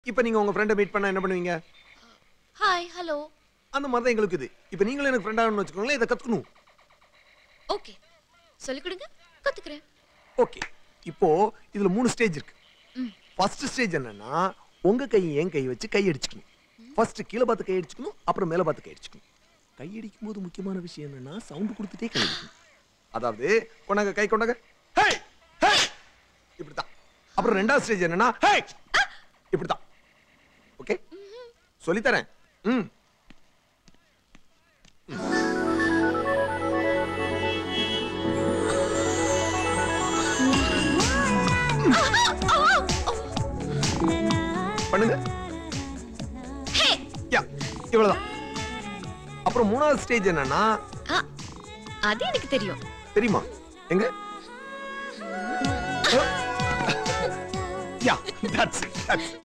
இப்போ நீங்க உங்க ஃப்ரெண்டை மீட் பண்ணா என்ன பண்ணுவீங்க ஹாய் ஹலோ அந்த மாதிரி தான் எங்களுக்கு இது இப்போ நீங்களும் எனக்கு ஃப்ரெண்ட் ஆகணும்னு வச்சுக்கோங்களேன் இதை கத்துக்கணும் ஓகே சொல்லிக் கொடுங்க கத்துக்கிறேன் ஓகே இப்போ இதுல மூணு ஸ்டேஜ் இருக்கு ம். ஃபர்ஸ்ட் ஸ்டேஜ் என்னன்னா உங்க கை என் கை வச்சு கை அடிச்சுக்கணும் ஃபர்ஸ்ட் கீழே பார்த்து கை அடிச்சுக்கணும் அப்புறம் மேலே பார்த்து கை அடிச்சுக்கணும் கை அடிக்கும் போது முக்கியமான விஷயம் என்னன்னா சவுண்ட் கொடுத்துட்டே கை அடிக்கணும் அதாவது கொண்டாங்க கை கொண்டாங்க ஹே ஹே இப்படித்தான் அப்புறம் ரெண்டாவது ஸ்டேஜ் என்னன்னா ஹே இப்படித்தான் ஓகே சொல்லித்தரேன் ம் பண்ணுங்க ஹே யா இவ்வளவுதான் அப்புறம் மூணாவது ஸ்டேஜ் என்னன்னா ஆ, அது எனக்கு தெரியும் தெரியுமா எங்க யா தட்ஸ் தட்ஸ்